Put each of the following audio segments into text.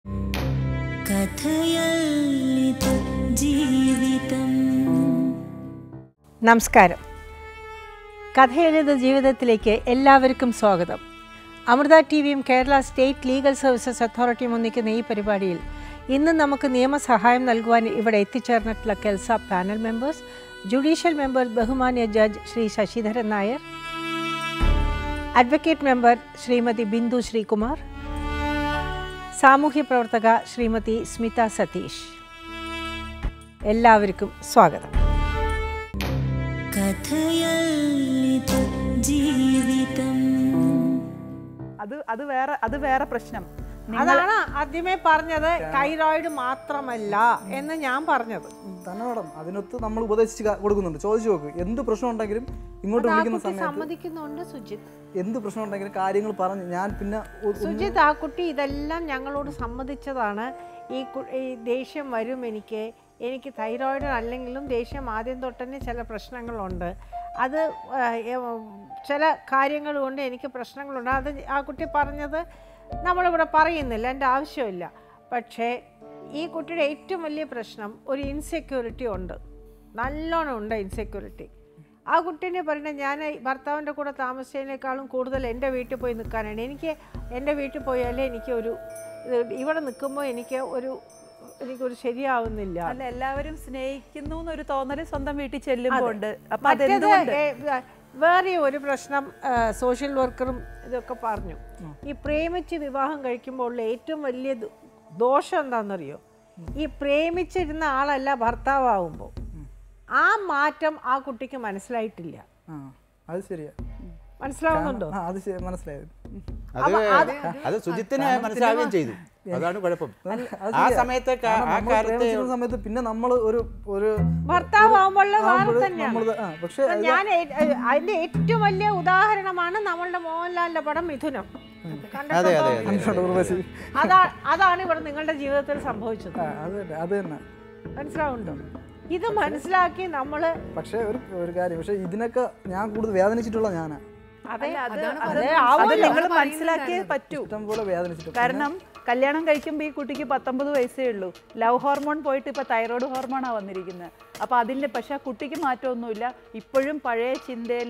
കഥയല്ലിത് ജീവിതം നമസ്കാരം കഥയെഴുത ജീവിതത്തിലേക്ക് എല്ലാവർക്കും സ്വാഗതം അമൃത ടി വിയും കേരള സ്റ്റേറ്റ് ലീഗൽ സർവീസസ് അതോറിറ്റിയും ഒന്നിക്കുന്ന ഈ പരിപാടിയിൽ ഇന്ന് നമുക്ക് നിയമസഹായം നൽകുവാൻ ഇവിടെ എത്തിച്ചേർന്നിട്ടുള്ള KELSA panel members judicial member ബഹുമാന്യ judge Shri Sasidharan Nair advocate member Shrimati Bindu Sreekumar സാമൂഹ്യ പ്രവർത്തക ശ്രീമതി സ്മിത സതീഷ് എല്ലാവർക്കും സ്വാഗതം കഥയല്ലിത് ജീവിതം അത് അത് വേറെ അത് വേറെ പ്രശ്നം നിങ്ങൾ അതാണ് ആദ്യമേ പറഞ്ഞത് തൈറോയിഡ് മാത്രമല്ല എന്ന് ഞാൻ പറഞ്ഞത് തന്നെ മാഡം അതിനൊത്ത് നമ്മൾ ഉപദേശിച്ച് ക- കൊടുക്കുന്നുണ്ട് ചോദിച്ചു നോക്ക് എന്ത് പ്രശ്നം ഉണ്ടെങ്കിലും ഇങ്ങോട്ട് ആ വിളിക്കുന്ന കുട്ടി സമയത്ത് സമ്മതിക്കുന്നുണ്ട് സുജിത് എന്ത് പ്രശ്നം ഉണ്ടെങ്കിലും കാര്യങ്ങൾ പറഞ്ഞ് ഞാൻ പിന്നെ ഒ- ഒന്ന് സുജിത് ആ കുട്ടി ഇതെല്ലാം ഞങ്ങളോട് സമ്മതിച്ചതാണ് ഈ കു- ഈ ദേഷ്യം വരും എനിക്ക് എനിക്ക് തൈറോയിഡ് അല്ലെങ്കിലും ദേഷ്യം ആദ്യം തൊട്ടന്നെ ചില പ്രശ്നങ്ങളുണ്ട് അത് ആ, ഏ, ചില കാര്യങ്ങൾ കൊണ്ട് എനിക്ക് പ്രശ്നങ്ങളുണ്ട് അത് ആ കുട്ടി പറഞ്ഞത് നമ്മളിവിടെ പറയുന്നില്ല എൻ്റെ ആവശ്യമില്ല പക്ഷേ ഈ കുട്ടിയുടെ ഏറ്റവും വലിയ പ്രശ്നം ഒരു ഇൻസെക്യൂരിറ്റി ഉണ്ട് നല്ലോണം ഉണ്ട് ഇൻസെക്യൂരിറ്റി ആ കുട്ടീനെ പറയുന്നത് ഞാൻ ഭർത്താവിൻ്റെ കൂടെ താമസിച്ചതിനേക്കാളും കൂടുതൽ എൻ്റെ വീട്ടിൽ പോയി നിൽക്കാനാണ് എനിക്ക് എൻ്റെ വീട്ടിൽ പോയാലേ എനിക്ക് ഒരു ഇത് ഇവിടെ നിൽക്കുമ്പോൾ എനിക്ക് ഒരു എനിക്കൊരു ശരിയാവുന്നില്ല അല്ല എല്ലാവരും സ്നേഹിക്കുന്നു എന്നൊരു തോന്നല് സ്വന്തം വീട്ടിൽ ചെല്ലുമ്പോൾ ഉണ്ട് അപ്പൊ മറ്റേത് അതെന്തുകൊണ്ട് ഏ, വേറെ ഒരു പ്രശ്നം ആ, സോഷ്യൽ വർക്കറും ഇതൊക്കെ പറഞ്ഞു ഈ പ്രേമിച്ച് വിവാഹം കഴിക്കുമ്പോൾ ഉള്ള ഏറ്റവും വലിയ ദോ- ദോഷം എന്താണെന്നറിയോ ഈ പ്രേമിച്ചിരുന്ന ആളല്ല ഭർത്താവുമ്പോൾ ആ മാറ്റം ആ കുട്ടിക്ക് മനസ്സിലായിട്ടില്ല ആ അത് ശരിയാ മനസ്സിലാവുന്നുണ്ടോ ആ അത് ശരി, മനസ്സിലായത് അത് അത് സുജിത്തിന് മനസ്സിലാവുകയും ചെയ്തു അതാണ് കുഴപ്പം അത് ആ ശരിയാ. സമയത്ത് ക- കാരണം ആ നമ്മൾ കാര്യത്തെ പ്രേമിച്ചിരുന്ന സമയത്ത് പിന്നെ നമ്മൾ ഒരു ഒരു ഭർത്താവുമ്പോൾ വേറെ ആവുമ്പോഴ് തന്നെയാണ് നമ്മള് ആ പക്ഷെ ഇപ്പൊ ഞാൻ ഏ- ഏ- അതിന്റെ ഏറ്റവും വലിയ ഉദാഹരണമാണ് നമ്മളുടെ മോഹൻലാലിന്റെ പടം മിഥുനം അതെ അതെ കണ്ടിട്ടുണ്ടോ? അതെ ഉർവശി അതാ അതാണ് ഇവിടെ നിങ്ങളുടെ ജീവിതത്തിൽ സംഭവിച്ചത് ആ അത് തന്നെ അത് തന്നെ മനസ്സിലാവുന്നുണ്ടോ ഇത് മനസ്സിലാക്കി നമ്മള് പക്ഷെ ഒരു ഒരു കാര്യം പക്ഷെ ഇതിനൊക്കെ ഞാൻ കൂടുതൽ വേദനിച്ചിട്ടുള്ള ഞാനാ അതെ അല്ല, അത് അത് അത് ആവുമല്ലോ. നിങ്ങൾ മനസ്സിലാക്കിയേ പറ്റൂ ഇഷ്ടം പോലെ വേദനിച്ചിട്ട് കാരണം കല്യാണം കഴിക്കുമ്പോൾ ഈ കുട്ടിക്ക് പത്തൊമ്പത് വയസ്സേ ഉള്ളൂ ലവ് ഹോർമോൺ പോയിട്ട് ഇപ്പൊ തൈറോയ്ഡ് ഹോർമോണാണ് വന്നിരിക്കുന്നത് അപ്പൊ അതിന്റെ പക്ഷെ ആ കുട്ടിക്ക് മാറ്റമൊന്നുമില്ല ഇപ്പോഴും പഴയ ചിന്തയിൽ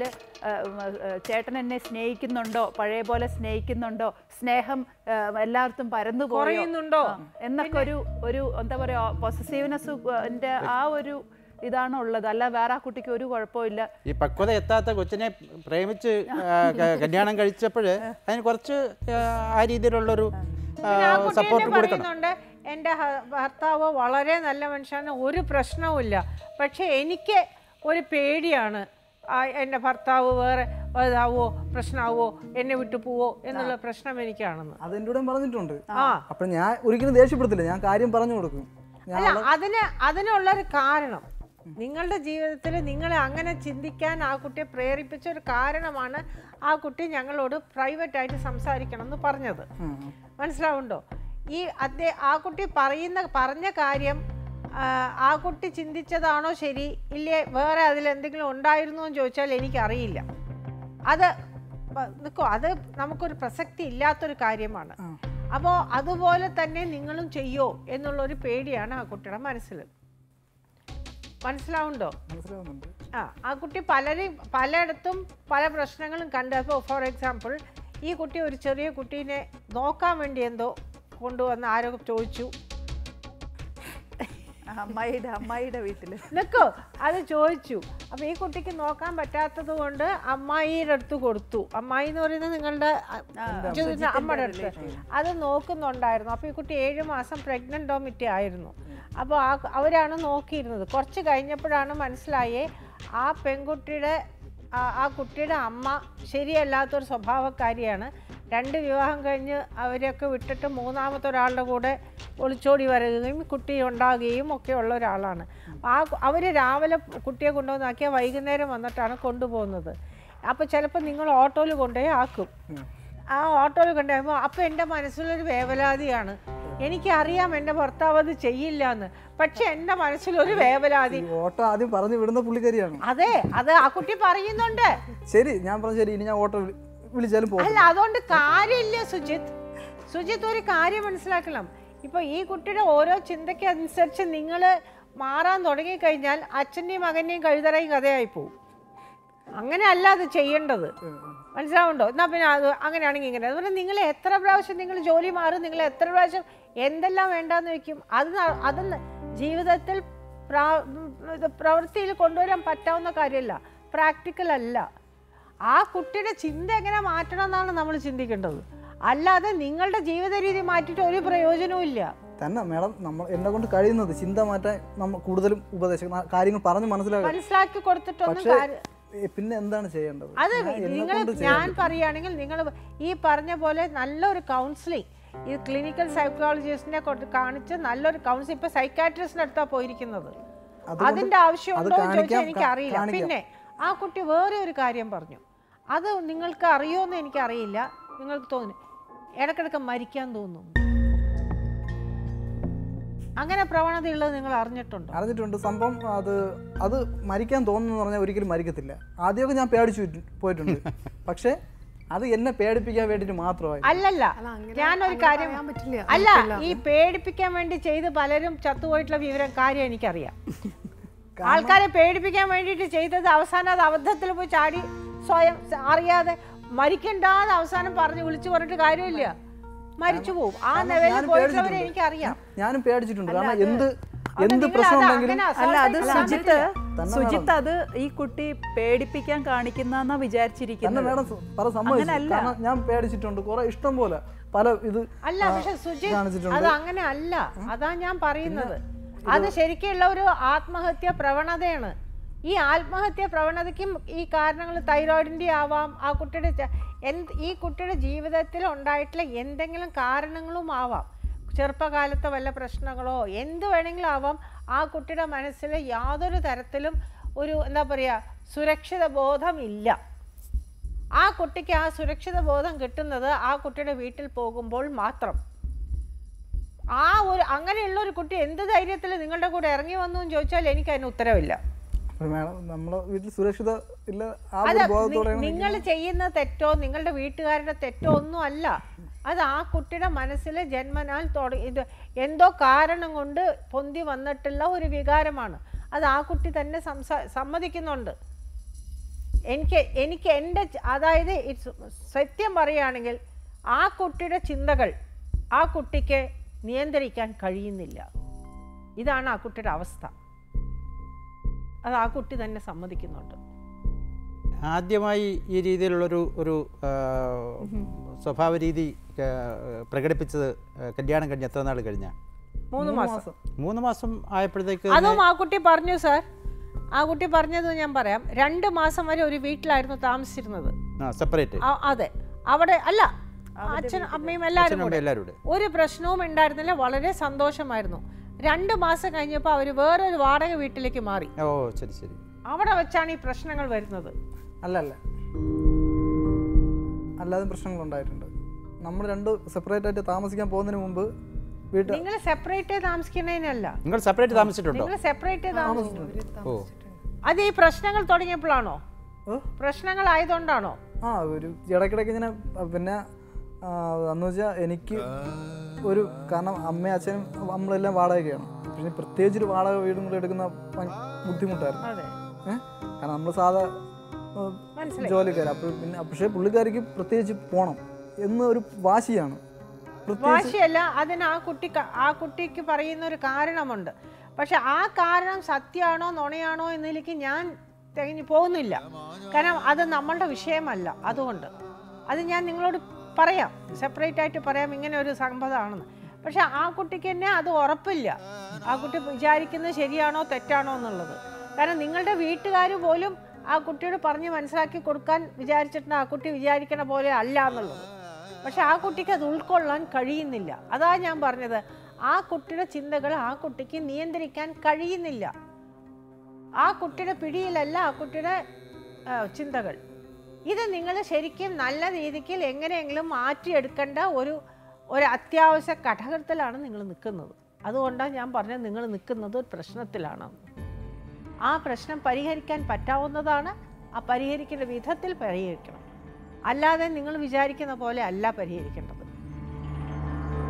ചേട്ടൻ എന്നെ സ്നേഹിക്കുന്നുണ്ടോ പഴയ പോലെ സ്നേഹിക്കുന്നുണ്ടോ സ്നേഹം ആ, എല്ലായിടത്തും പരന്നു പോയോ? കുറയുന്നുണ്ടോ? ആ, എന്നൊക്കെ ഒരു ഒരു എന്താ പറയാ പൊസസീവ്നെസ് ആ ഒരു ഇതാണ് ഉള്ളത് അല്ല വേറെ ആ കുട്ടിക്ക് ഒരു കുഴപ്പമില്ല ഈ പക്വത എത്താത്ത കൊച്ചിനെ പ്രേമിച്ച് ആ, ക- കല്യാണം കഴിച്ചപ്പോൾ അതിന് കുറച്ച് ആ, ആ രീതിയിലുള്ളൊരു പിന്നെ ആ കുട്ടി സപ്പോർട്ട് തന്നെ കൊടുക്കണം പറയുന്നുണ്ട് എൻ്റെ ഹ- ഭർത്താവ് വളരെ നല്ല മനുഷ്യനാണ് ഒരു പ്രശ്നവുമില്ല പക്ഷെ എനിക്ക് ഒരു പേടിയാണ് ആ, എൻ്റെ ഭർത്താവ് വേറെ ഇതാവോ പ്രശ്നമാവോ എന്നെ വിട്ടു പോവോ എന്നുള്ള പ്രശ്നം എനിക്കാണെന്ന് അത് എൻ്റെ കൂടെ പറഞ്ഞിട്ടുണ്ട് ആ അപ്പൊ ഞാൻ ഒരിക്കലും ദേഷ്യപ്പെടുത്തില്ല ഞാൻ കാര്യം പറഞ്ഞു കൊടുക്കും ഞാൻ അല്ല അതിന് അതിനുള്ളൊരു കാരണം നിങ്ങളുടെ ജീവിതത്തിൽ നിങ്ങളെ അങ്ങനെ ചിന്തിക്കാൻ ആ കുട്ടിയെ പ്രേരിപ്പിച്ച ഒരു കാരണമാണ് ആ കുട്ടി ഞങ്ങളോട് പ്രൈവറ്റ് ആയിട്ട് സംസാരിക്കണം എന്ന് പറഞ്ഞത് ഉം. മനസ്സിലാവുണ്ടോ ഈ അതേ ആ കുട്ടി പറയുന്ന പറഞ്ഞ കാര്യം ആ, ആ കുട്ടി ചിന്തിച്ചതാണോ ശരി ഇല്ലേ വേറെ അതിൽ എന്തെങ്കിലും ഉണ്ടായിരുന്നോ എന്ന് ചോദിച്ചാൽ എനിക്കറിയില്ല അത് പ- നിൽക്കോ അത് നമുക്കൊരു പ്രസക്തി ഇല്ലാത്തൊരു കാര്യമാണ് അപ്പോൾ അതുപോലെ തന്നെ നിങ്ങളും ചെയ്യോ എന്നുള്ളൊരു പേടിയാണ് ആ കുട്ടിയുടെ മനസ്സിൽ മനസ്സിലാവുണ്ടോ മനസ്സിലാവുന്നുണ്ട് ആ ആ കുട്ടി പലരും പലയിടത്തും പല പ്രശ്നങ്ങളും കണ്ട് അപ്പോൾ ഫോർ എക്സാമ്പിൾ ഈ കുട്ടി ഒരു ചെറിയ കുട്ടീനെ നോക്കാൻ വേണ്ടി എന്തോ കൊണ്ടുവന്ന് ആരോ ചോദിച്ചു അമ്മായിയുടെ അമ്മായിയുടെ വീട്ടില് നിൽക്കോ അത് ചോദിച്ചു അപ്പോൾ ഈ കുട്ടിക്ക് നോക്കാൻ പറ്റാത്തത് കൊണ്ട് അമ്മായിയുടെ അടുത്ത് കൊടുത്തു അമ്മായി എന്ന് പറയുന്നത് നിങ്ങളുടെ അ- ചോദിച്ച അമ്മയുടെ അടുത്ത് അത് നോക്കുന്നുണ്ടായിരുന്നു അപ്പോൾ ഈ കുട്ടി ഏഴ് മാസം പ്രഗ്നൻ്റ് മിറ്റി ആയിരുന്നു അപ്പോൾ ആ അവരാണ് നോക്കിയിരുന്നത് കുറച്ച് കഴിഞ്ഞപ്പോഴാണ് മനസ്സിലായേ ആ പെൺകുട്ടിയുടെ ആ- ആ കുട്ടിയുടെ അമ്മ ശരിയല്ലാത്തൊരു സ്വഭാവക്കാരിയാണ് രണ്ട് വിവാഹം കഴിഞ്ഞ് അവരെയൊക്കെ വിട്ടിട്ട് മൂന്നാമത്തെ ഒരാളുടെ കൂടെ ഒളിച്ചോടി വരികയും കുട്ടി ഉണ്ടാകുകയും ഒക്കെ ഉള്ള ഒരാളാണ് ആ അവർ രാവിലെ കുട്ടിയെ കൊണ്ടുവന്നാക്കിയാൽ വൈകുന്നേരം വന്നിട്ടാണ് കൊണ്ടുപോകുന്നത് അപ്പോൾ ചിലപ്പോൾ നിങ്ങൾ ഓട്ടോയിൽ കൊണ്ടുപോയി ആക്കും ആ ഓട്ടോയിൽ കൊണ്ടുപോകുമ്പോൾ അപ്പോൾ എൻ്റെ മനസ്സിലൊരു വേവലാതിയാണ് എനിക്കറിയാം എൻ്റെ ഭർത്താവ് അത് ചെയ്യില്ല എന്ന് പക്ഷെ എൻ്റെ മനസ്സിലൊരു വേവലാതി ഈ ഓട്ടോ ആദ്യം പറഞ്ഞു വിടുന്ന പുള്ളിക്കാരിയാണ് അതെ അത് ആ കുട്ടി പറയുന്നുണ്ട് ശരി ഞാൻ പറഞ്ഞു ശരി ഇനി ഞാൻ ഓട്ടോ വിളി- വിളിച്ചാലും പോകും അല്ല അതുകൊണ്ട് കാര്യമില്ല സുജിത്ത് സുജിത്ത് ഒരു കാര്യം മനസ്സിലാക്കണം ഇപ്പോൾ ഈ കുട്ടിയുടെ ഓരോ ചിന്തയ്ക്ക് അനുസരിച്ച് നിങ്ങൾ മാറാൻ തുടങ്ങിക്കഴിഞ്ഞാൽ അച്ഛൻ്റെയും മകൻ്റെയും കഴുതറയും കഥയായി പോകും അങ്ങനെ അല്ല അത് ചെയ്യേണ്ടത് മനസ്സിലാവുണ്ടോ എന്നാൽ പിന്നെ അത് അങ്ങനെയാണെങ്കിൽ ഇങ്ങനെ അതുപോലെ നിങ്ങൾ എത്ര പ്രാവശ്യം നിങ്ങൾ ജോലി മാറും നിങ്ങൾ എത്ര പ്രാവശ്യം എന്തെല്ലാം വേണ്ടാന്ന് വെക്കും അത് ന- അത് ന- ജീവിതത്തിൽ പ്രാ- ഉം, ഇത് പ്രവൃത്തിയിൽ കൊണ്ടുവരാൻ പറ്റാവുന്ന കാര്യമല്ല പ്രാക്ടിക്കൽ അല്ല ആ കുട്ടിയുടെ ചിന്ത എങ്ങനെ മാറ്റണം എന്നാണ് നമ്മൾ ചിന്തിക്കേണ്ടത് അല്ലാതെ നിങ്ങളുടെ ജീവിത രീതി മാറ്റിയിട്ട് ഒരു പ്രയോജനവും ഇല്ല തന്നെ മേഡം നമ്മൾ എന്നെ കൊണ്ട് കഴിയുന്നത് ചിന്ത മാറ്റാൻ നമ്മൾ കൂടുതലും ഉപദേശം കാര്യങ്ങൾ പറഞ്ഞ് മനസ്സിലാക്കുക മനസ്സിലാക്കി കൊടുത്തിട്ടൊന്നും പക്ഷേ കാര്യം ഏ, പിന്നെ എന്താണ് ചെയ്യേണ്ടത് അത് ഞാൻ എന്നെ നിങ്ങൾ കൊണ്ട് ഞാൻ ചെയ്യാൻ പറയുകയാണെങ്കിൽ നിങ്ങൾ ഈ പറഞ്ഞ പോലെ നല്ലൊരു കൗൺസിലിംഗ് ഈ ക്ലിനിക്കൽ സൈക്കോളജിസ്റ്റിനെ കൊണ്ട് കാണിച്ച് നല്ലൊരു കൗൺസിൽ ഇപ്പൊ സൈക്കാട്രിസ്റ്റിന്റെ അടുത്താ പോയിരിക്കുന്നത് അതുകൊണ്ട് അതിന്റെ ആവശ്യമുണ്ടോ എന്ന് ചോദിച്ചാൽ കാണിക്കാം, എനിക്ക് അറിയില്ല കാണിക്കാം. പിന്നെ ആ കുട്ടി വേറെ ഒരു കാര്യം പറഞ്ഞു അത് നിങ്ങൾക്ക് അറിയോന്ന് എനിക്കറിയില്ല നിങ്ങൾക്ക് തോന്നുന്നു ഇടക്കിടക്ക് മരിക്കാൻ തോന്നുന്നു അങ്ങനെ പ്രവണതയുള്ളത് നിങ്ങൾ അറിഞ്ഞിട്ടുണ്ടോ അറിഞ്ഞിട്ടുണ്ട് സംഭവം അത് അത് മരിക്കാൻ തോന്നുന്നു പറഞ്ഞാൽ ഒരിക്കലും മരിക്കത്തില്ല ആദ്യമൊക്കെ ഞാൻ പേടിച്ചു പോയിട്ട്- പോയിട്ടുണ്ട് പക്ഷേ അത് എന്നെ പേടിപ്പിക്കാൻ വേണ്ടിയിട്ട് മാത്രമായി അല്ലല്ല ഞാനൊരു കാര്യം അല്ല ഈ പേടിപ്പിക്കാൻ വേണ്ടി ചെയ്ത് പലരും ചത്തുപോയിട്ടുള്ള വിവരം കാര്യം എനിക്കറിയാം ആൾക്കാരെ പേടിപ്പിക്കാൻ വേണ്ടിയിട്ട് ചെയ്തത് അവസാനം അത് അബദ്ധത്തിൽ പോയി ചാടി സ്വയം സ- അറിയാതെ മരിക്കണ്ടാന്ന് അവസാനം പറഞ്ഞ് വിളിച്ചു പറഞ്ഞിട്ട് കാര്യമില്ല മരിച്ചു പോകും ആ ലെവലിൽ ഞാനും പോയിട്ടുള്ളവരെ പേടിച്ചിട്ടുണ്ട്. എനിക്കറിയാം ഞാനും പേടിച്ചിട്ടുണ്ട് കാരണം എന്ത് അത് എന്ത് നിങ്ങൾ പ്രശ്നം അത് ഉണ്ടെങ്കിലും അങ്ങനെ അല്ല അത് assault ആയിട്ട് സുജിത്ത് തന്നെ സുജിത്ത് അത് ഈ കുട്ടി പേടിപ്പിക്കാൻ കാണിക്കുന്ന തന്നെ വിചാരിച്ചിരിക്കുന്നത് മേഡം സ- പറ സമ്മതിച്ചു അങ്ങനല്ല. കാരണം ഞാൻ പേടിച്ചിട്ടുണ്ട് കുറെ ഇഷ്ടം പോലെ പല ഇത് അല്ല ആ, പക്ഷെ സുജിത് കാണിച്ചിട്ടുണ്ട് അത് അങ്ങനെ അല്ല അതാ ഞാൻ പറയുന്നത് അത് ശരിക്കുള്ള ഒരു ആത്മഹത്യ പ്രവണതയാണ് ഈ ആത്മഹത്യ പ്രവണതയ്ക്കും ഈ കാരണങ്ങൾ തൈറോയിഡിൻ്റെ ആവാം ആ കുട്ടിയുടെ ച- എന്ത് ഈ കുട്ടിയുടെ ജീവിതത്തിൽ ഉണ്ടായിട്ടുള്ള എന്തെങ്കിലും കാരണങ്ങളും ആവാം ചെറുപ്പകാലത്തെ വല്ല പ്രശ്നങ്ങളോ എന്ത് വേണമെങ്കിലും ആവാം ആ കുട്ടിയുടെ മനസ്സിൽ യാതൊരു തരത്തിലും ഒരു എന്താ പറയുക സുരക്ഷിത ബോധമില്ല ആ കുട്ടിക്ക് ആ സുരക്ഷിത ബോധം കിട്ടുന്നത് ആ കുട്ടിയുടെ വീട്ടിൽ പോകുമ്പോൾ മാത്രം ആ ഒരു അങ്ങനെയുള്ള ഒരു കുട്ടി എന്ത് ധൈര്യത്തിൽ നിങ്ങളുടെ കൂടെ ഇറങ്ങി വന്നു എന്ന് ചോദിച്ചാൽ എനിക്ക് അതിന് ഉത്തരവില്ല അപ്പോൾ മേഡം നമ്മളെ വീട്ടിൽ സുരക്ഷിത ഇല്ല ആ അത് ഒരു ബോധത്തോടെയാണ് നിങ്ങൾ ചെയ്യുന്ന തെറ്റോ നിങ്ങളുടെ വീട്ടുകാരുടെ തെറ്റോ ഒന്നും അല്ല അത് ആ കുട്ടിയുടെ മനസ്സിൽ ജന്മനാൽ തുടങ്ങി ഇത് എന്തോ കാരണം കൊണ്ട് പൊന്തി വന്നിട്ടുള്ള ഒരു വികാരമാണ് അത് ആ കുട്ടി തന്നെ സംസാ സമ്മതിക്കുന്നുണ്ട് എനിക്ക് എനിക്ക് എൻ്റെ ച- അതായത് it's സത്യം പറയുകയാണെങ്കിൽ ആ കുട്ടിയുടെ ചിന്തകൾ ആ കുട്ടിക്ക് നിയന്ത്രിക്കാൻ കഴിയുന്നില്ല ഇതാണ് ആ കുട്ടിയുടെ അവസ്ഥ അത് ആ കുട്ടി തന്നെ സമ്മതിക്കുന്നുണ്ട് ആദ്യമായി ഈ രീതിയിലുള്ളൊരു ഒരു ആ, സ്വഭാവ രീതി ആ, പ്രകടിപ്പിച്ചത് ആ, കല്യാണം കഴിഞ്ഞ് എത്ര നാൾ കഴിഞ്ഞ മൂന്ന് മാസം മൂന്ന് മാസം ആയപ്പോഴത്തേക്ക് അതും ആ കുട്ടി പറഞ്ഞു സാർ ആ കുട്ടി പറഞ്ഞത് ഞാൻ പറയാം രണ്ട് മാസം വരെ ഒരു വീട്ടിലായിരുന്നു താമസിച്ചിരുന്നത് സെപ്പറേറ്റ് ആ- അതെ അവിടെ അല്ല അച്ഛനും അമ്മയും എല്ലാവരും അച്ഛനും കൂടെ അമ്മയും എല്ലാവരും കൂടെ ഒരു പ്രശ്നവും ഉണ്ടായിരുന്നില്ല വളരെ സന്തോഷമായിരുന്നു രണ്ട് മാസം കഴിഞ്ഞപ്പോൾ അവർ വേറൊരു വാടക വീട്ടിലേക്ക് മാറി ഓ ശരി ശരി അവിടെ വെച്ചാണ് ഈ പ്രശ്നങ്ങൾ വരുന്നത് അല്ല അല്ല അല്ലാതെ പ്രശ്നങ്ങൾ ഉണ്ടായിട്ടുണ്ട് നമ്മൾ രണ്ട് സെപ്പറേറ്റ് ആയിട്ട് താമസിക്കാൻ പോകുന്നതിന് മുമ്പ് വീട്ടിൽ നിങ്ങൾ സെപ്പറേറ്റ് താമസിക്കുന്നതിനല്ല നിങ്ങൾ സെപ്പറേറ്റ് താമസിച്ചിട്ടുണ്ടോ നിങ്ങൾ സെപ്പറേറ്റ് താമസിക്കുന്നു ഓ അത് ഈ പ്രശ്നങ്ങൾ തുടങ്ങിയപ്പോഴാണോ ഓ? പ്രശ്നങ്ങൾ ആയതുകൊണ്ടാണോ ആ ഒരു ഇടയ്ക്കിടയ്ക്ക് ഇങ്ങനെ ആ, പിന്നെ ആ, എന്ന് വെച്ചാൽ എനിക്ക് ഒരു കാരണം അമ്മയും അച്ഛനും നമ്മളെല്ലാം വാടകയ്ക്കാണ് പിന്നെ പ്രത്യേകിച്ച് ഒരു വാടക വീടും കൂടെ എടുക്കുന്ന ഭയ- ബുദ്ധിമുട്ടായിരുന്നു അതെ ഏഹ് കാരണം നമ്മൾ സാധാ ആ, ജോലിക്കാർ അപ്പോൾ പിന്നെ പക്ഷേ പുള്ളിക്കാരിക്ക് പ്രത്യേകിച്ച് പോണം എന്ന് ഒരു വാശിയാണ് പ്രത്യേകിച്ച് വാശിയല്ല അതിന് ആ കുട്ടി ആ കുട്ടിക്ക് പറയുന്ന ഒരു കാരണമുണ്ട് പക്ഷെ ആ കാരണം സത്യമാണോ നുണയാണോ എന്നതിലേക്ക് ഞാൻ തികഞ്ഞു പോകുന്നില്ല കാരണം അത് നമ്മളുടെ വിഷയമല്ല അതുകൊണ്ട് അത് ഞാൻ നിങ്ങളോട് പറയാം സെപ്പറേറ്റ് ആയിട്ട് പറയാം ഇങ്ങനെ ഒരു സംഭവമാണെന്ന് പക്ഷെ ആ കുട്ടിക്ക് തന്നെ അത് ഉറപ്പില്ല ആ കുട്ടി വിചാരിക്കുന്നത് ശരിയാണോ തെറ്റാണോ എന്നുള്ളത് കാരണം നിങ്ങളുടെ വീട്ടുകാർ പോലും ആ കുട്ടിയോട് പറഞ്ഞ് മനസ്സിലാക്കി കൊടുക്കാൻ വിചാരിച്ചിട്ടുണ്ട് ആ കുട്ടി വിചാരിക്കണ പോലെ അല്ല എന്നുള്ളത് പക്ഷെ ആ കുട്ടിക്ക് അത് ഉൾക്കൊള്ളാൻ കഴിയുന്നില്ല അതാ ഞാൻ പറഞ്ഞത് ആ കുട്ടിയുടെ ചിന്തകൾ ആ കുട്ടിക്ക് നിയന്ത്രിക്കാൻ കഴിയുന്നില്ല ആ കുട്ടിയുടെ പിടിയിലല്ല ആ കുട്ടിയുടെ ആ, ചിന്തകൾ ഇത് നിങ്ങൾ ശരിക്കും നല്ല രീതിക്ക് എങ്ങനെയെങ്കിലും മാറ്റിയെടുക്കേണ്ട ഒരു ഒരു അത്യാവശ്യ ഘടകത്തിലാണ് നിങ്ങൾ നിൽക്കുന്നത് അതുകൊണ്ടാണ് ഞാൻ പറഞ്ഞത് നിങ്ങൾ നിൽക്കുന്നത് ഒരു പ്രശ്നത്തിലാണ് ആ പ്രശ്നം പരിഹരിക്കാൻ പറ്റാവുന്നതാണ് ആ പരിഹരിക്കേണ്ട വിധത്തിൽ പരിഹരിക്കണം അല്ലാതെ നിങ്ങൾ വിചാരിക്കുന്ന പോലെ അല്ല പരിഹരിക്കേണ്ടത്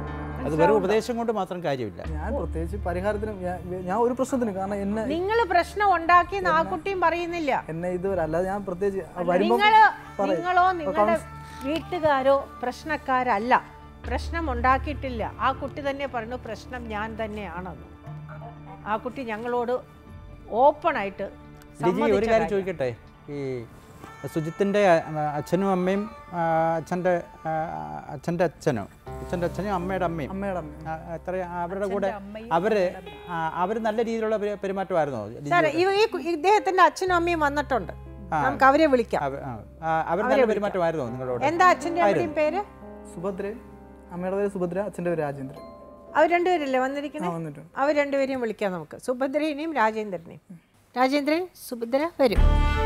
അത് വെറും ഉപദേശം കൊണ്ട് മാത്രം കാര്യമില്ല ഞാൻ പ്രത്യേകിച്ച് പരിഹാരത്തിന് ഞാൻ- ഞാൻ ഒരു പ്രശ്നത്തിന് കാരണം എന്നെ നിങ്ങൾ പ്രശ്നം ഉണ്ടാക്കിയെന്ന് ആ കുട്ടിയും പറയുന്നില്ല എന്നെ ഇതുവരെ അല്ലാതെ ഞാൻ പ്രത്യേകിച്ച് വരുമ്പോൾ നിങ്ങള് നിങ്ങളോ നിങ്ങളുടെ വീട്ടുകാരോ പ്രശ്നക്കാരല്ല പ്രശ്നം ഉണ്ടാക്കിയിട്ടില്ല ആ കുട്ടി തന്നെ പറഞ്ഞു പ്രശ്നം ഞാൻ തന്നെയാണെന്ന് ആ കുട്ടി ഞങ്ങളോട് ഓപ്പൺ ആയിട്ട് ലിജി ഒരു സമ്മതിച്ച കാര്യം കാര്യം. ചോദിക്കട്ടെ ഈ സുജിത്തിൻ്റെ അച്ഛനും അമ്മയും ആ, അച്ഛൻ്റെ ആ, അച്ഛൻ്റെ അച്ഛനും അച്ഛൻ്റെ അച്ഛനും അമ്മയുടെ അമ്മയും അമ്മയുടെ അമ്മ ആ, എത്ര അവരുടെ കൂടെ അവര് ആ, അവര് നല്ല രീതിയിലുള്ള പെരു- പെരുമാറ്റമായിരുന്നോ ലിജി? സാറേ ഈ ഈ കു- ഇദ്ദേഹത്തിന്റെ അച്ഛനും അമ്മയും വന്നിട്ടുണ്ട് നമുക്ക് അവരെ വിളിക്കാം അവ- ആ, ആ, അവർ നല്ല പെരുമാറ്റമായിരുന്നോ നിങ്ങളോട് എന്താ അച്ഛന്റെ അമ്മയും പേര് സുഭദ്ര അമ്മയുടെ പേര് സുഭദ്ര അച്ഛൻ്റെ പേര് രാജേന്ദ്രൻ അവർ രണ്ടുപേരല്ലേ ആ വന്നിരിക്കുന്നത് വന്നിട്ടുണ്ട് അവർ രണ്ടുപേരെയും വിളിക്കാം നമുക്ക് സുഭദ്രേനെയും രാജേന്ദ്രനെയും രാജേന്ദ്രൻ സുഭദ്ര വരും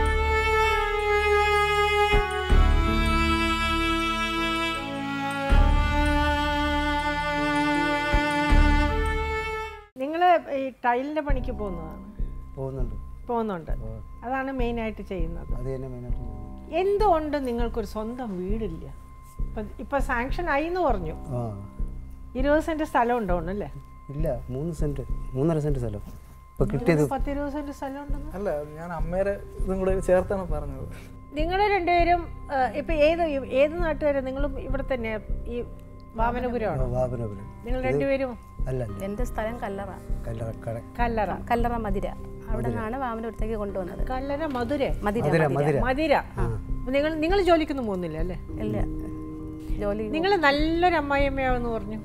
നിങ്ങൾ ഈ ടൈലിന്റെ പണിക്ക് പോകുന്നതാണ് പോകുന്നുണ്ട് പോകുന്നുണ്ട് അതാണ് മെയിനായിട്ട് ചെയ്യുന്നത് അത് തന്നെ മെയിനായിട്ട് എന്തുകൊണ്ട് നിങ്ങൾക്കൊരു സ്വന്തം വീടില്ല ഇപ്പം ഇപ്പം സാങ്ഷൻ ആയി എന്ന് പറഞ്ഞു ആ ഇരുപത് സെന്റ് സ്ഥലം ഉണ്ടോ അല്ലേ ഇല്ല മൂന്ന് സെൻറ്റ് മൂന്നര സെൻറ്റ് സ്ഥലം ഇപ്പോൾ കിട്ടിയത് പത്തിരുപത് സെന്റ് സ്ഥലം ഉണ്ടെന്ന് അല്ല ഞാൻ അമ്മയുടെ ഇതും കൂടെ ചേർത്താണ് പറഞ്ഞത് നിങ്ങൾ രണ്ടുപേരും ആ, ഇപ്പൊ ഏത് ഏത് നാട്ടുകാരെ നിങ്ങളും ഇവിടെ തന്നെ ഈ വാമനപുരമാണോ വാപനപുരം നിങ്ങൾ രണ്ടുപേരും അല്ല അല്ല എൻ്റെ സ്ഥലം കല്ലറ കല്ലറക്കട കല്ലറ കല്ലറ മതിര അവിടെ നിന്നാണ് വാമനപുരത്തേക്ക് കൊണ്ടുവന്നത് കല്ലറ മധുര മതിര മധുര മധുര മധുര അപ്പൊ നിങ്ങൾ നിങ്ങൾ ജോലിക്കൊന്നും പോകുന്നില്ല അല്ലേ ഇല്ല ജോലി നിങ്ങൾ നല്ലൊരു അമ്മായിയമ്മയാവെന്ന് പറഞ്ഞു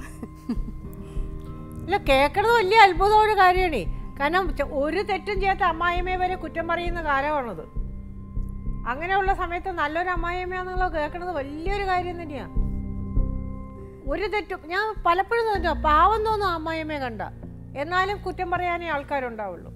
ഇല്ല കേൾക്കണത് വലിയ അത്ഭുതമായ കാര്യമാണ് കാരണം ച- ഒരു തെറ്റും ചെയ്യാത്ത അമ്മായിയമ്മയെ വരെ കുറ്റം പറയുന്ന കാലമാണത് അങ്ങനെയുള്ള സമയത്ത് നല്ലൊരു അമ്മായിയമ്മയാണെന്നുള്ള കേൾക്കണത് വലിയൊരു കാര്യം തന്നെയാ ഒരു തെറ്റും ഞാൻ പലപ്പോഴും തോന്നുന്നു പാവം തോന്നും ആ അമ്മായിയമ്മയെ കണ്ട എന്നാലും കുറ്റം പറയാനേ ആൾക്കാരുണ്ടാവുള്ളൂ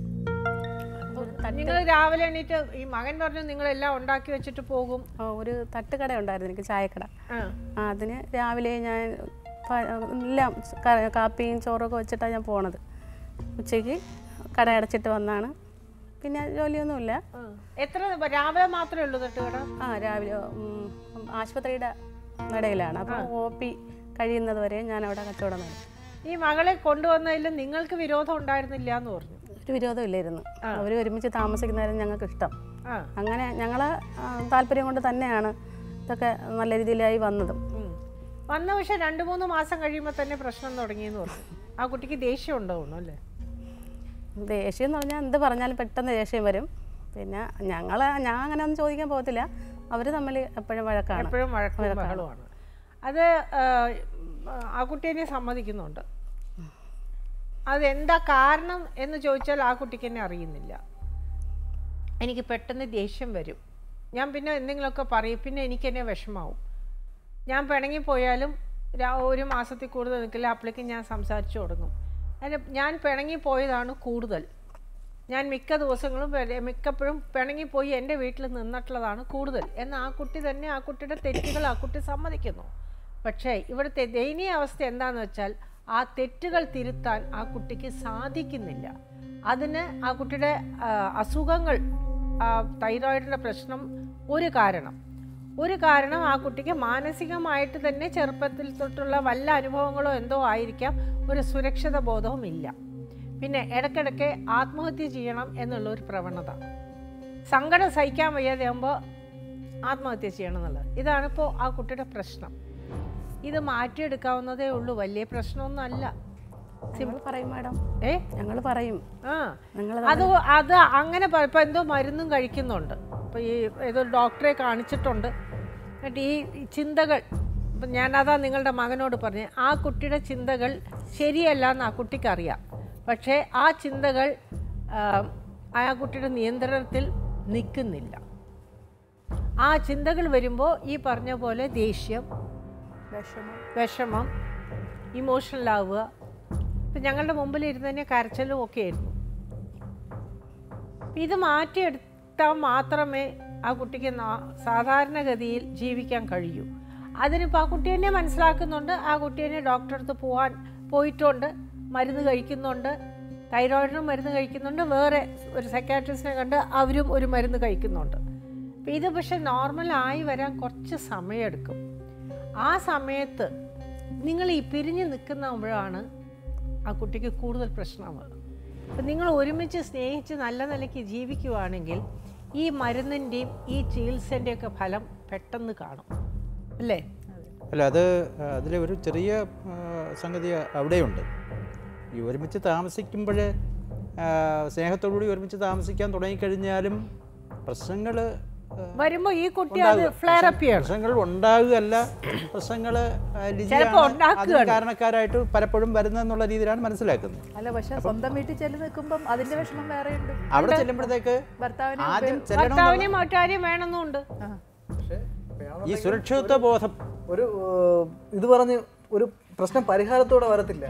നിങ്ങൾ രാവിലെ എണീറ്റ് ഈ മകൻ പറഞ്ഞു നിങ്ങളെല്ലാം ഉണ്ടാക്കി വെച്ചിട്ട് പോകും ആ, ഒരു തട്ടുകട ഉണ്ടായിരുന്നു എനിക്ക് ചായക്കട ആ ആ, അതിന് രാവിലെ ഞാൻ പ- എല്ലാം ക- കാപ്പിയും ചോറൊക്കെ വെച്ചിട്ടാണ് ഞാൻ പോണത് ഉച്ചയ്ക്ക് കട അടച്ചിട്ട് വന്നാണ് പിന്നെ ജോലിയൊന്നുമില്ല ആ. എത്ര രാവിലെ മാത്രമേ ഉള്ളൂ തട്ടുകട ആ രാവിലെ ഉം, ആശുപത്രിയുടെ നടയിലാണ് അപ്പോൾ ഒ പി കഴിയുന്നത് വരെ ഞാൻ അവിടെ കച്ചവടം നടത്തി ഈ മകളെ കൊണ്ടുവന്നതിൽ നിങ്ങൾക്ക് വിരോധം ഉണ്ടായിരുന്നില്ല എന്ന് പറഞ്ഞു ഒരു വിരോധം ഇല്ലായിരുന്നു അവർ ഒരുമിച്ച് താമസിക്കുന്നതായിരുന്നു ഞങ്ങൾക്ക് ഇഷ്ടം ആ അങ്ങനെ ഞങ്ങൾ താല്പര്യം കൊണ്ട് തന്നെയാണ് ഇതൊക്കെ നല്ല രീതിയിലായി വന്നതും ഉം. വന്ന പക്ഷെ രണ്ട് മൂന്ന് മാസം കഴിയുമ്പോൾ തന്നെ പ്രശ്നം തുടങ്ങിയെന്ന് പറഞ്ഞു ആ കുട്ടിക്ക് ദേഷ്യം ഉണ്ടാവുന്നു അല്ലേ ദേഷ്യം എന്ന് പറഞ്ഞാൽ എന്ത് പറഞ്ഞാലും പെട്ടെന്ന് ദേഷ്യം വരും പിന്നെ ഞങ്ങൾ ഞാൻ അങ്ങനെ ഒന്നും ചോദിക്കാൻ പോകത്തില്ല അവർ തമ്മിൽ എപ്പോഴും വഴക്കാണ് എപ്പോഴും വഴക്കും ബഹളമാണ് അത് ആ, ആ കുട്ടീനെ സമ്മതിക്കുന്നുണ്ട് അതെന്താ കാരണം എന്ന് ചോദിച്ചാൽ ആ കുട്ടിക്ക് തന്നെ അറിയുന്നില്ല എനിക്ക് പെട്ടെന്ന് ദേഷ്യം വരും ഞാൻ പിന്നെ എന്തെങ്കിലുമൊക്കെ പറയും പിന്നെ എനിക്ക് തന്നെ വിഷമാവും ഞാൻ പിണങ്ങിപ്പോയാലും രാ- ഒരു മാസത്തിൽ കൂടുതൽ നിൽക്കില്ല അപ്പോഴേക്കും ഞാൻ സംസാരിച്ചു തുടങ്ങും അതിന് ഞാൻ പിണങ്ങിപ്പോയതാണ് കൂടുതൽ ഞാൻ മിക്ക ദിവസങ്ങളും പെ- മിക്കപ്പോഴും പിണങ്ങിപ്പോയി എൻ്റെ വീട്ടിൽ നിന്നിട്ടുള്ളതാണ് കൂടുതൽ എന്ന് ആ കുട്ടി തന്നെ ആ കുട്ടിയുടെ തെറ്റുകൾ ആ കുട്ടി സമ്മതിക്കുന്നു പക്ഷേ ഇവിടുത്തെ ദയനീയ അവസ്ഥ എന്താണെന്ന് വെച്ചാൽ ആ തെറ്റുകൾ തിരുത്താൻ ആ കുട്ടിക്ക് സാധിക്കുന്നില്ല അതിന് ആ കുട്ടിയുടെ ആ, അസുഖങ്ങൾ ആ, തൈറോയിഡിൻ്റെ പ്രശ്നം ഒരു കാരണം ഒരു കാരണം ആ കുട്ടിക്ക് മാനസികമായിട്ട് തന്നെ ചെറുപ്പത്തിൽ തൊട്ടുള്ള വല്ല അനുഭവങ്ങളോ എന്തോ ആയിരിക്കാം ഒരു സുരക്ഷിത ബോധവും ഇല്ല പിന്നെ ഇടയ്ക്കിടയ്ക്ക് ആത്മഹത്യ ചെയ്യണം എന്നുള്ള ഒരു പ്രവണത സങ്കടം സഹിക്കാൻ വയ്യാതെ ആകുമ്പോൾ ആത്മഹത്യ ചെയ്യണം എന്നുള്ളത് ഇതാണിപ്പോൾ ആ കുട്ടിയുടെ പ്രശ്നം ഇത് മാറ്റിയെടുക്കാവുന്നതേ ഉള്ളൂ വലിയ പ്രശ്നമൊന്നും അല്ല ഞങ്ങൾ പറയും മാഡം ഏ ഞങ്ങൾ പറയും ആ നിങ്ങൾ അത് അത് അങ്ങനെ പ- ഇപ്പൊ എന്തോ മരുന്നും കഴിക്കുന്നുണ്ട് ഇപ്പൊ ഈ ഏതോ ഡോക്ടറെ കാണിച്ചിട്ടുണ്ട് എന്നിട്ട് ഈ ഈ ചിന്തകൾ ഇപ്പം ഞാനതാ നിങ്ങളുടെ മകനോട് പറഞ്ഞ് ആ കുട്ടിയുടെ ചിന്തകൾ ശരിയല്ല എന്ന് ആ കുട്ടിക്ക് അറിയാം പക്ഷേ ആ ചിന്തകൾ ആ, ആ കുട്ടിയുടെ നിയന്ത്രണത്തിൽ നിൽക്കുന്നില്ല ആ ചിന്തകൾ വരുമ്പോൾ ഈ പറഞ്ഞ പോലെ ദേഷ്യം വിഷമം ഇമോഷണൽ ആവുക ഇപ്പം ഞങ്ങളുടെ മുമ്പിൽ ഇരുന്നതിനെ കരച്ചിലും ഒക്കെ ആയിരുന്നു ഇത് മാറ്റിയെടുത്താൽ മാത്രമേ ആ കുട്ടിക്ക് നാ- സാധാരണഗതിയിൽ ജീവിക്കാൻ കഴിയൂ അതിനിപ്പോൾ ആ കുട്ടി തന്നെ മനസ്സിലാക്കുന്നുണ്ട് ആ കുട്ടി തന്നെ ഡോക്ടറെ അടുത്ത് പോകാൻ പോയിട്ടുണ്ട് മരുന്ന് കഴിക്കുന്നുണ്ട് തൈറോയിഡിനും മരുന്ന് കഴിക്കുന്നുണ്ട് വേറെ ഒരു സൈക്കാട്രിസ്റ്റിനെ കണ്ട് അവരും ഒരു മരുന്ന് കഴിക്കുന്നുണ്ട് അപ്പം ഇത് പക്ഷെ നോർമൽ ആയി വരാൻ കുറച്ച് സമയമെടുക്കും ആ സമയത്ത് നിങ്ങൾ ഈ പിരിഞ്ഞ് നിൽക്കുന്നപ്പോഴാണ് ആ കുട്ടിക്ക് കൂടുതൽ പ്രശ്നമാവുക അപ്പം നിങ്ങൾ ഒരുമിച്ച് സ്നേഹിച്ച് നല്ല നിലയ്ക്ക് ജീവിക്കുവാണെങ്കിൽ ഈ മരുന്നിൻ്റെയും ഈ ചികിത്സൻ്റെയും ഒക്കെ ഫലം പെട്ടെന്ന് കാണും അല്ലേ അല്ല അത് അതിൽ ഒരു ചെറിയ ആ, സംഗതി അവിടെയുണ്ട് ഈ ഒരുമിച്ച് താമസിക്കുമ്പോൾ സ്നേഹത്തോടുകൂടി ഒരുമിച്ച് താമസിക്കാൻ തുടങ്ങിക്കഴിഞ്ഞാലും പ്രശ്നങ്ങൾ വരുമ്പോൾ ഈ കുട്ടി അത് ഫ്ലെയർ അപ്പ് ചെയ്യണം പ്രശ്നങ്ങൾ ഉണ്ടാകുകയല്ല പ്രശ്നങ്ങൾ ചിലപ്പോ ഉണ്ടാക്കുകയാണ്. കാരണക്കാരായിട്ട് പലപ്പോഴും വരുന്നതെന്നുള്ള രീതിയിലാണ് മനസ്സിലാക്കുന്നത് അല്ല പക്ഷെ സ്വന്തം വീട്ടിൽ ചെല്ല് നിൽക്കുമ്പം അതിന്റെ വിഷമം വേറെ ഉണ്ട് അവിടെ ചെല്ലുമ്പോഴത്തേക്ക് ഭർത്താവിനെ ആദ്യം ചെല്ലണം ഭർത്താവിനെയും മറ്റാരെയും വേണമെന്നുണ്ട് പക്ഷേ ഈ സുരക്ഷിതത്വ ബോധം ഒരു ഏഹ്, ഇത് പറഞ്ഞ് ഒരു പ്രശ്നം പരിഹാരത്തോടെ വരത്തില്ല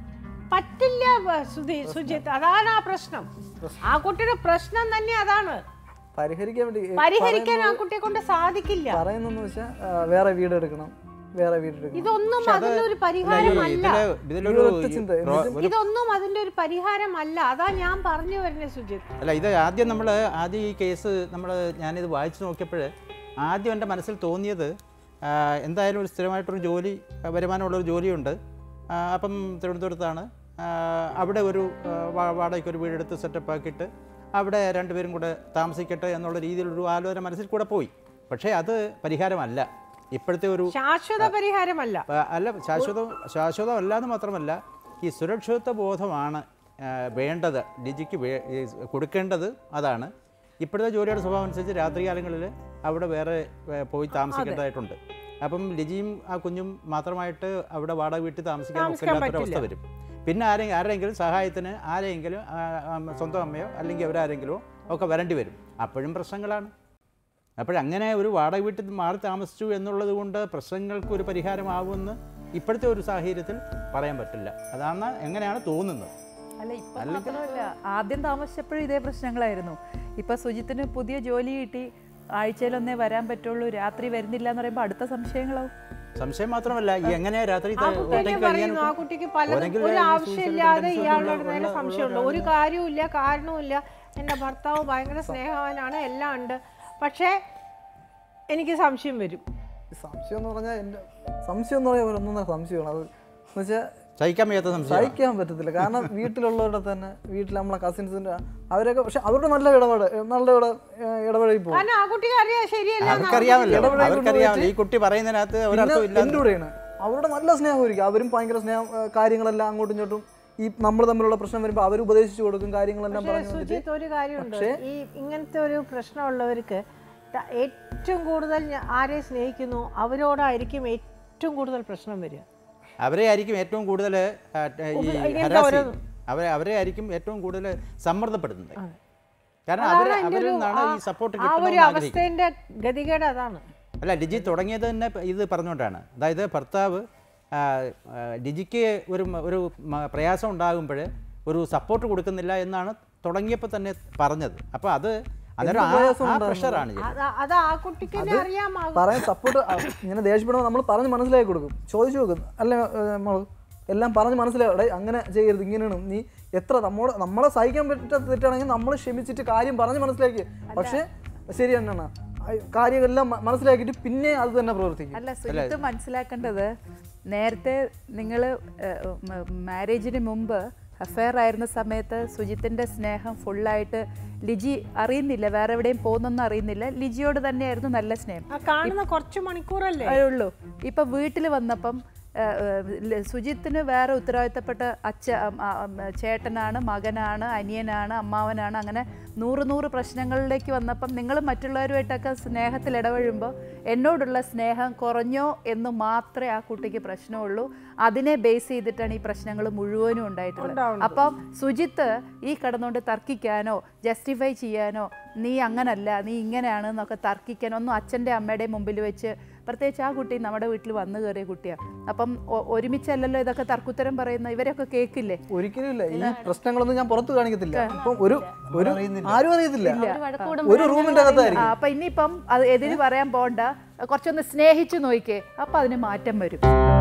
പറ്റില്ല വ- സുധി സുജിത്ത് അതാണ് ആ പ്രശ്നം ആ കുട്ടിയുടെ പ്രശ്നം തന്നെ അതാണ് പരിഹരിക്കാൻ വേണ്ടി ഏഹ്, പരിഹരിക്കാൻ ആ കുട്ടിയെ കൊണ്ട് സാധിക്കില്ല പറയുന്നെന്ന് വെച്ചാൽ വേറെ വീട് എടുക്കണം വേറെ വീട് എടുക്കണം ഇതൊന്നും അതിന്റെ ഒരു ഈ പരിഹാരമല്ല ഇതില് ഇതിലൊരു ഒറ്റ ചിന്ത. റോ- ഒരു ഇതൊന്നും അതിന്റെ ഒരു പരിഹാരമല്ല അതാ ഞാൻ പറഞ്ഞു വരുന്നത് സുജിത്ത് അല്ല ഇത് ആദ്യം നമ്മൾ ആദ്യം ഈ കേസ് നമ്മൾ ഞാനിത് വായിച്ചു നോക്കിയപ്പോൾ ആദ്യം എൻ്റെ മനസ്സിൽ തോന്നിയത് ആ, എന്തായാലും ഒരു സ്ഥിരമായിട്ടൊരു ജോലി ആ, വരുമാനമുള്ളൊരു ജോലിയുണ്ട് ആ, അപ്പം തിരുവനന്തപുരത്താണ് ആ, അവിടെ ഒരു ആ, വാ- വാടകയ്ക്ക് ഒരു വീടെടുത്ത് സെറ്റപ്പ് ആക്കിയിട്ട് അവിടെ രണ്ടുപേരും കൂടെ താമസിക്കട്ടെ എന്നുള്ള രീതിയിലൊരു ആലോചന മനസ്സിൽ കൂടെ പോയി പക്ഷേ അത് പരിഹാരമല്ല ഇപ്പോഴത്തെ ഒരു ശാശ്വത പരിഹാരമല്ല ആ, അല്ല ശാശ്വതം ശാശ്വതമല്ല എന്ന് മാത്രമല്ല ഈ സുരക്ഷിതത്വ ബോധമാണ് ആ, വേണ്ടത് ഡിജിക്ക് വേ ഈ കൊടുക്കേണ്ടത് അതാണ് ഇപ്പോഴത്തെ ജോലിയുടെ സ്വഭാവം അനുസരിച്ച് രാത്രികാലങ്ങളിൽ അവിടെ വേറെ ഏ, പോയി താമസിക്കേണ്ടതായിട്ടുണ്ട് അപ്പം ലിജിയും ആ കുഞ്ഞും മാത്രമായിട്ട് അവിടെ വാടക വീട്ടിൽ താമസിക്കാൻ താമസിക്കാൻ ഒക്കില്ലാത്തൊരവസ്ഥ വരും പിന്നെ ആരെ ആരെങ്കിലും സഹായത്തിന് ആരെങ്കിലും ആ, ആ, സ്വന്തം അമ്മയോ അല്ലെങ്കിൽ അവരാരെങ്കിലോ ഒക്കെ വരേണ്ടി വരും അപ്പോഴും പ്രശ്നങ്ങളാണ് അപ്പോഴങ്ങനെ ഒരു വാടക വീട്ടിൽ മാറി താമസിച്ചു എന്നുള്ളത് കൊണ്ട് പ്രശ്നങ്ങൾക്ക് ഒരു പരിഹാരമാകുമെന്ന് ഇപ്പോഴത്തെ ഒരു സാഹചര്യത്തിൽ പറയാൻ പറ്റില്ല അതാണ് എങ്ങനെയാണ് തോന്നുന്നത് അല്ല ഇപ്പൊ മാത്രമല്ല ആദ്യം താമസിച്ചപ്പോഴും ഇതേ പ്രശ്നങ്ങളായിരുന്നു ഇപ്പൊ സുജിത്തിന് പുതിയ ജോലി കിട്ടി ആഴ്ചയിലൊന്നേ വരാൻ പറ്റുള്ളൂ രാത്രി വരുന്നില്ല എന്ന് പറയുമ്പോൾ അടുത്ത സംശയങ്ങളാവും സംശയം മാത്രമല്ല ഈ എങ്ങനെയാ രാത്രി ആ കുട്ടിക്ക് പറയുന്നു ആ കുട്ടിക്ക് പലതും ഒരു ആവശ്യമില്ലാതെ ഇയാളുടെ നേരെ സംശയമുണ്ട് ഒരു കാര്യവുമില്ല കാരണവുമില്ല എൻ്റെ ഭർത്താവ് ഭയങ്കര സ്നേഹവാനാണ് എല്ലാം ഉണ്ട് പക്ഷേ എനിക്ക് സംശയം വരും ഈ സംശയം എന്ന് പറഞ്ഞാൽ എൻ്റെ സംശയം എന്ന് പറഞ്ഞാൽ ഒന്നൊന്നര സംശയമാണ് അത് എന്ന് വെച്ചാൽ സഹിക്കാൻ വയ്യാത്ത സംശയം സഹിക്കാൻ പറ്റത്തില്ല കാരണം വീട്ടിലുള്ളവരുടെ തന്നെ വീട്ടിൽ നമ്മളെ കസിൻസിൻ്റെ അവരൊക്കെ പക്ഷെ അവരുടെ നല്ല ഇടപാട് നല്ല ഇട ഇടപെടലിൽ പോകും കാരണം ആ കുട്ടിക്ക് അറിയാം ശരിയല്ല അവർക്കറിയാമല്ലോ ഇടപെടൽ അവർക്കറിയാമല്ലോ ഈ കുട്ടി പറയുന്നതിനകത്ത് ഒരർത്ഥം ഇല്ല എൻ്റെ കൂടെയാണ് അവരുടെ നല്ല സ്നേഹമായിരിക്കും അവരും ഭയങ്കര സ്നേഹം ഏഹ് കാര്യങ്ങളെല്ലാം അങ്ങോട്ടും ഇങ്ങോട്ടും ഈ നമ്മൾ തമ്മിലുള്ള പ്രശ്നം വരുമ്പോൾ അവർ ഉപദേശിച്ചു കൊടുക്കും കാര്യങ്ങളെല്ലാം പറഞ്ഞു വന്നിട്ട് സുജിത്ത് ഒരു കാര്യമുണ്ട് ഈ ഇങ്ങനത്തെ ഒരു പ്രശ്നമുള്ളവർക്ക് ത- ഏറ്റവും കൂടുതൽ ഞ- ആരെ സ്നേഹിക്കുന്നു അവരോടായിരിക്കും ഏറ്റവും കൂടുതൽ പ്രശ്നം വരിക അവരെ ആയിരിക്കും ഏറ്റവും കൂടുതൽ ഈ ഇങ്ങനത്തെ ഹരാസ് ഓരോ- ചെയ്യുന്നത്. അവരെ അവരെ ആയിരിക്കും ഏറ്റവും കൂടുതൽ സമ്മർദ്ദപ്പെടുന്നത് കാരണം അവർ അതാണ് എൻ്റെ അവരിൽ ഒരു നിന്നാണ് ഈ ആ- സപ്പോർട്ട് ആ ഒരു കിട്ടണമെന്ന് ആഗ്രഹിക്കുന്നത് അവസ്ഥേന്റെ ഗതികേട് അതാണ് അല്ല ലിജി തുടങ്ങിയത് തന്നെ ഇത് പറഞ്ഞുകൊണ്ടാണ് അതായത് ഭർത്താവ് ആ, ആ, ലിജിക്ക് ഒരു മ- ഒരു മ- പ്രയാസം ഉണ്ടാകുമ്പോൾ ഒരു സപ്പോർട്ട് കൊടുക്കുന്നില്ല എന്നാണ് തുടങ്ങിയപ്പോൾ തന്നെ പറഞ്ഞത് അപ്പോൾ അത് അന്നേരം ആ- പ്രയാസം ആ ഉണ്ടാകുന്നത്? പ്രഷറാണ് അത് അത് ആ കുട്ടിക്ക് തന്നെ അറിയാമാകും പറയാൻ സപ്പോർട്ട് ഇങ്ങനെ ദേഷ്യപ്പെടുമ്പോൾ നമ്മൾ പറഞ്ഞ് മനസ്സിലാക്കി കൊടുക്കും ചോദിച്ചു നോക്കും അല്ല നമ്മൾ എല്ലാം പറഞ്ഞ് മനസ്സിലാവും "എടേ, അങ്ങനെ ചെയ്യരുത് ഇങ്ങനെയാണ് നീ എത്ര നമ്മോട് നമ്മളെ സഹിക്കാൻ പറ്റാത്ത തെറ്റാണെങ്കിൽ നമ്മൾ ക്ഷമിച്ചിട്ട് കാര്യം പറഞ്ഞ് മനസ്സിലാക്കി പക്ഷേ ശരി തന്നെയാണ് ആ കാര്യമെല്ലാം മ- മനസ്സിലാക്കിയിട്ട് പിന്നെ അത് തന്നെ പ്രവർത്തിക്കും അല്ല സുജിത്ത് മനസ്സിലാക്കേണ്ടത് നേരത്തെ നിങ്ങൾ മാരേജിന് മുമ്പ് അഫെയർ ആയിരുന്ന സമയത്ത് സുജിത്തിൻ്റെ സ്നേഹം ഫുള്ളായിട്ട് ലിജി അറിയുന്നില്ല വേറെ എവിടെയും പോകുന്നൊന്നും അറിയുന്നില്ല ലിജിയോട് തന്നെയായിരുന്നു നല്ല സ്നേഹം ആ കാണുന്ന കുറച്ച് മണിക്കൂറല്ലേ അതേ ഉള്ളൂ ഇപ്പം വീട്ടിൽ വന്നപ്പം ആ, ആ, ല- സുജിത്തിന് വേറെ ഉത്തരവാദിത്തപ്പെട്ട അച്ഛ അം- ആ, അം, ചേട്ടനാണ് മകനാണ് അനിയനാണ് അമ്മാവനാണ് അങ്ങനെ നൂറ് നൂറ് പ്രശ്നങ്ങളിലേക്ക് വന്നപ്പം നിങ്ങൾ മറ്റുള്ളവരുമായിട്ടൊക്കെ സ്നേഹത്തിൽ ഇടപഴകുമ്പോൾ എന്നോടുള്ള സ്നേഹം കുറഞ്ഞോ എന്ന് മാത്രമേ ആ കുട്ടിക്ക് പ്രശ്നമുള്ളൂ അതിനെ ബേസ് ചെയ്തിട്ടാണ് ഈ പ്രശ്നങ്ങൾ മുഴുവനും ഉണ്ടായിട്ടുള്ളത് അപ്പം സുജിത്ത് ഈ കടന്നുകൊണ്ട് തർക്കിക്കാനോ ജസ്റ്റിഫൈ ചെയ്യാനോ നീ അങ്ങനല്ല നീ ഇങ്ങനെയാണ് എന്നൊക്കെ തർക്കിക്കാനോ ഒന്നും അച്ഛൻ്റെ അമ്മയുടെയും മുമ്പിൽ വെച്ച് പ്രത്യേകിച്ച് ആ കുട്ടി നമ്മുടെ വീട്ടിൽ വന്നു കയറിയ കുട്ടിയാണ് അപ്പം ഒ- ഒരുമിച്ചല്ലല്ലോ ഇതൊക്കെ തർക്കുത്തരം പറയുന്ന ഇവരൊക്കെ കേൾക്കില്ലേ ഒരിക്കലും ഇല്ല ഈ പ്രശ്നങ്ങളൊന്നും ഞാൻ പുറത്ത് കാണിക്കത്തില്ല ഇപ്പം ഒരു ഒരു ആരും അറിയത്തില്ല ഒരു റൂമിന്റെ ആ, അകത്തായിരിക്കും അപ്പൊ ഇനിയിപ്പം അത് എതിര് പറയാൻ പോണ്ട കുറച്ചൊന്ന് സ്നേഹിച്ചു നോക്കിക്കേ അപ്പൊ അതിന് മാറ്റം വരും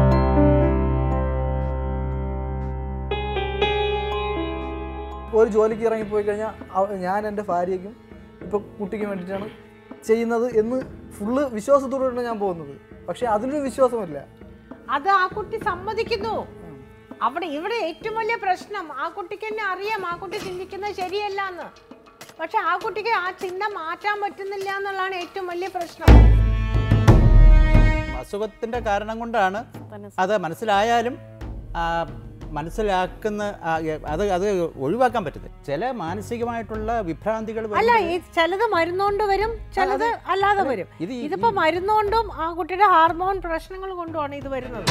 ഒരു ജോലിക്ക് ഇറങ്ങി പോയി കഴിഞ്ഞാൽ ഞാൻ എൻ്റെ ഭാര്യയ്ക്കും ഇപ്പോൾ കുട്ടിക്കും വേണ്ടിയിട്ടാണ് ചെയ്യുന്നത് എന്ന് ഫുള്ള് വിശ്വാസത്തോടെയാണ് ഞാൻ പോകുന്നത് പക്ഷേ അതിനൊരു വിശ്വാസമില്ല അത് ആ കുട്ടി സമ്മതിക്കുന്നു അവിടെ ഇവിടെ ഏറ്റവും വലിയ പ്രശ്നം ആ കുട്ടിക്ക് തന്നെ അറിയാം ആ കുട്ടി ചിന്തിക്കുന്നത് ശരിയല്ല എന്ന് പക്ഷെ ആ കുട്ടിക്ക് ആ ചിന്ത മാറ്റാൻ പറ്റുന്നില്ല എന്നുള്ളതാണ് ഏറ്റവും വലിയ പ്രശ്നം അസുഖത്തിൻ്റെ കാരണം കൊണ്ടാണ് അത് മനസ്സിലായാലും ആ, മനസ്സിലാക്കുന്ന ആ, എ- അത് അത് ഒഴിവാക്കാൻ പറ്റുന്നത് ചില മാനസികമായിട്ടുള്ള വിഭ്രാന്തികൾ അല്ല വരുന്നത് ഈ ചിലത് മരുന്നുകൊണ്ട് വരും ചിലത് അല്ലാതെ വരും ഇത് ഈ- ഇതിപ്പോ മരുന്നുകൊണ്ടും ആ കുട്ടിയുടെ ഹാർമോൺ പ്രശ്നങ്ങൾ കൊണ്ടുമാണ് ഇത് വരുന്നത്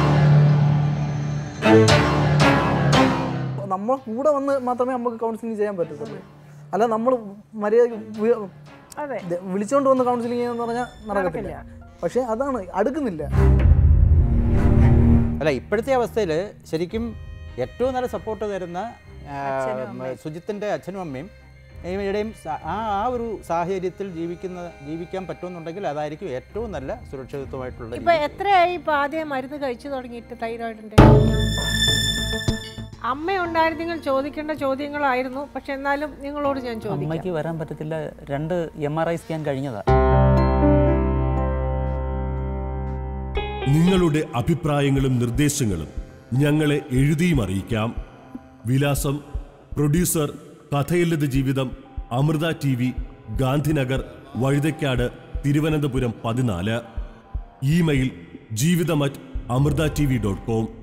നമ്മൾ കൂടെ വന്ന് മാത്രമേ നമുക്ക് കൗൺസിലിംഗ് ചെയ്യാൻ പറ്റത്തുള്ളൂ അല്ല നമ്മൾ മര്യാദ അതെ വിളിച്ചോണ്ട് വന്ന് കൗൺസിലിംഗ് ചെയ്യാന്ന് പറഞ്ഞാൽ നടക്കത്തില്ല പക്ഷെ അതാണ് അടുക്കുന്നില്ല അല്ല ഇപ്പോഴത്തെ അവസ്ഥയിൽ ശരിക്കും ഏറ്റവും നല്ല സപ്പോർട്ട് തരുന്ന ആ, സുജിത്തിൻ്റെ അച്ഛനും അമ്മയും ഇവിടെയും സ- ആ ആ ഒരു സാഹചര്യത്തിൽ ജീവിക്കുന്ന ജീവിക്കാൻ പറ്റുമെന്നുണ്ടെങ്കിൽ അതായിരിക്കും ഏറ്റവും നല്ല സുരക്ഷിതത്വമായിട്ടുള്ള ഇപ്പൊ രീതി. എത്രയായി ഇപ്പൊ ആദ്യം മരുന്ന് കഴിച്ചു തുടങ്ങിയിട്ട് തൈറോയിഡിന്റെ അമ്മയുണ്ടായിരുന്നെങ്കിൽ ചോദിക്കേണ്ട ചോദ്യങ്ങളായിരുന്നു പക്ഷെ എന്നാലും നിങ്ങളോട് ഞാൻ ചോദിക്കാം അമ്മയ്ക്ക് വരാൻ പറ്റത്തില്ല രണ്ട് എം ആർ ഐ സ്കാൻ കഴിഞ്ഞതാ നിങ്ങളുടെ അഭിപ്രായങ്ങളും നിർദ്ദേശങ്ങളും ഞങ്ങളെ എഴുതിയും അറിയിക്കാം വിലാസം പ്രൊഡ്യൂസർ കഥയില്ലത് ജീവിതം അമൃത ടി വി ഗാന്ധിനഗർ വഴുതയ്ക്കാട് തിരുവനന്തപുരം പതിനാല് ഇമെയിൽ ജീവിതം at Amrita T V dot com